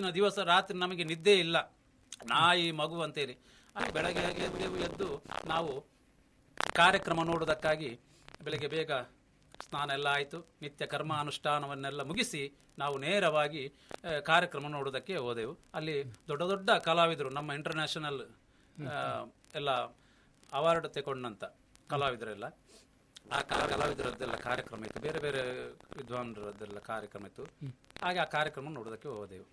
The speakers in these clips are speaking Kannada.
ಅವತ್ತಿನ ದಿವಸ ರಾತ್ರಿ ನಮಗೆ ನಿದ್ದೆ ಇಲ್ಲ ನಾಯಿ ಮಗು ಅಂತೇಳಿ ಹಾಗೆ ಬೆಳಗ್ಗೆ ಎದ್ದೆವು ಎದ್ದು ನಾವು ಕಾರ್ಯಕ್ರಮ ನೋಡುವುದಕ್ಕಾಗಿ ಬೆಳಗ್ಗೆ ಬೇಗ ಸ್ನಾನ ಎಲ್ಲ ಆಯಿತು ನಿತ್ಯ ಕರ್ಮ ಅನುಷ್ಠಾನವನ್ನೆಲ್ಲ ಮುಗಿಸಿ ನಾವು ನೇರವಾಗಿ ಆ, ಕಾರ್ಯಕ್ರಮ ನೋಡುವುದಕ್ಕೆ ಹೋದೆವು ಅಲ್ಲಿ ದೊಡ್ಡ ದೊಡ್ಡ ಕಲಾವಿದರು ನಮ್ಮ ಇಂಟರ್ನ್ಯಾಷನಲ್ ಎಲ್ಲ ಅವಾರ್ಡ್ ತಗೊಂಡಂತ ಕಲಾವಿದರೆಲ್ಲ ಆ ಕಲಾ- ಕಲಾವಿದರದ್ದೆಲ್ಲ ಕಾರ್ಯಕ್ರಮ ಇತ್ತು ಬೇರೆ ಬೇರೆ ವಿದ್ವಾಂಸರದ್ದೆಲ್ಲ ಕಾರ್ಯಕ್ರಮ ಇತ್ತು ಹಾಗೆ ಆ ಕಾರ್ಯಕ್ರಮ ನೋಡೋದಕ್ಕೆ ಹೋದೆವು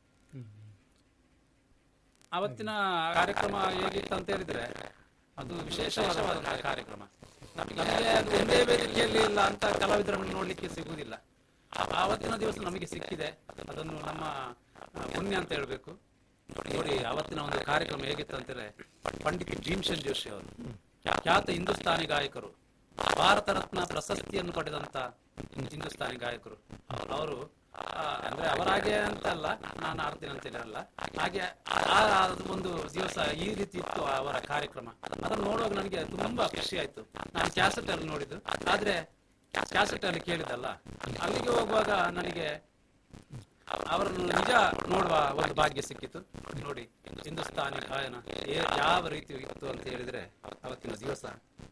ಅವತ್ತಿನ ಕಾರ್ಯಕ್ರಮ ಹೇಗಿತ್ತು ಅಂತ ಹೇಳಿದ್ರೆ ಅದು ವಿಶೇಷವಾದ ಕಾರ್ಯಕ್ರಮ ನಮಗೆ ಅದು ಒಂದೇ ವೇದಿಕೆಯಲ್ಲಿ ಇಲ್ಲ ಅಂತ ಕಲಾವಿದರನ್ನು ನೋಡ್ಲಿಕ್ಕೆ ಸಿಗುವುದಿಲ್ಲ ಆ- ಆವತ್ತಿನ ದಿವಸ ನಮಗೆ ಸಿಕ್ಕಿದೆ ಅದನ್ನು ನಮ್ಮ ಆ, ಪುಣ್ಯ ಅಂತ ಹೇಳ್ಬೇಕು ನೋಡಿ ಆವತ್ತಿನ ಒಂದು ಕಾರ್ಯಕ್ರಮ ಹೇಗಿತ್ತು ಅಂತೇಳಿ ಪಂಡಿತ್ ಭೀಮ್ಸೆನ್ ಜೋಶಿ ಅವರು ಖ್ಯಾತ ಹಿಂದೂಸ್ತಾನಿ ಗಾಯಕರು ಭಾರತ ರತ್ನ ಪ್ರಶಸ್ತಿಯನ್ನು ಪಡೆದಂತ ಹಿಂದೂಸ್ತಾನಿ ಗಾಯಕರು ಅವರು ಆ, ಅಂದ್ರೆ ಅವರಾಗೆ ಅಂತಲ್ಲ ನಾನು ಆಡ್ತೀನಿ ಅಂತ ಹೇಳಲ್ಲ ಹಾಗೆ ಆ- ಆ ಒಂದು ದಿವಸ ಈ ರೀತಿ ಇತ್ತು ಅವರ ಕಾರ್ಯಕ್ರಮ ಅದನ್ನು ನೋಡುವಾಗ ನನಗೆ ತುಂಬಾ ಖುಷಿ ಆಯ್ತು ನಾನು ಕ್ಯಾಸೆಟ್ ಅಲ್ಲಿ ನೋಡಿದ್ದು ಆದ್ರೆ ಕ್ಯಾಸೆಟ್ ಅಲ್ಲಿ ಕೇಳಿದಲ್ಲ ಅಲ್ಲಿಗೆ ಹೋಗುವಾಗ ನನಗೆ ಅವರನ್ನು ನಿಜ ನೋಡುವ ಒಂದು ಭಾಗ್ಯ ಸಿಕ್ಕಿತು ನೋಡಿ ಹಿಂದೂಸ್ತಾನಿ ಗಾಯನ ಏ- ಯಾವ ರೀತಿ ಇತ್ತು ಅಂತ ಹೇಳಿದ್ರೆ ಅವತ್ತಿನ ದಿವಸ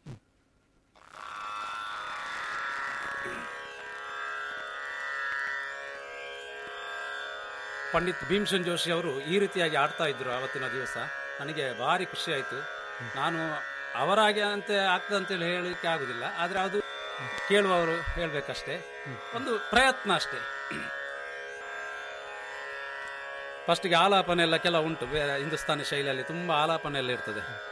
ಪಂಡಿತ್ ಭೀಮ್ಸೆನ್ ಜೋಶಿ ಅವರು ಈ ರೀತಿಯಾಗಿ ಆಡ್ತಾ ಇದ್ರು ಅವತ್ತಿನ ದಿವಸ ನನಗೆ ಭಾರಿ ಖುಷಿ ಆಯ್ತು ನಾನು ಅವರಾಗೆ ಅಂತ ಆಗ್ತದೆ ಅಂತೇಳಿ ಹೇಳಲಿಕ್ಕೆ ಆಗುದಿಲ್ಲ ಆದ್ರೆ ಅದು ಕೇಳುವವರು ಹೇಳ್ಬೇಕಷ್ಟೇ ಒಂದು ಪ್ರಯತ್ನ ಅಷ್ಟೇ ಫಸ್ಟಿಗೆ ಆಲಾಪನೆ ಎಲ್ಲ ಕೆಲವು ಉಂಟು ಬೇರೆ ಹಿಂದೂಸ್ತಾನಿ ಶೈಲಿಯಲ್ಲಿ ತುಂಬಾ ಆಲಾಪನೆ ಎಲ್ಲ ಇರ್ತದೆ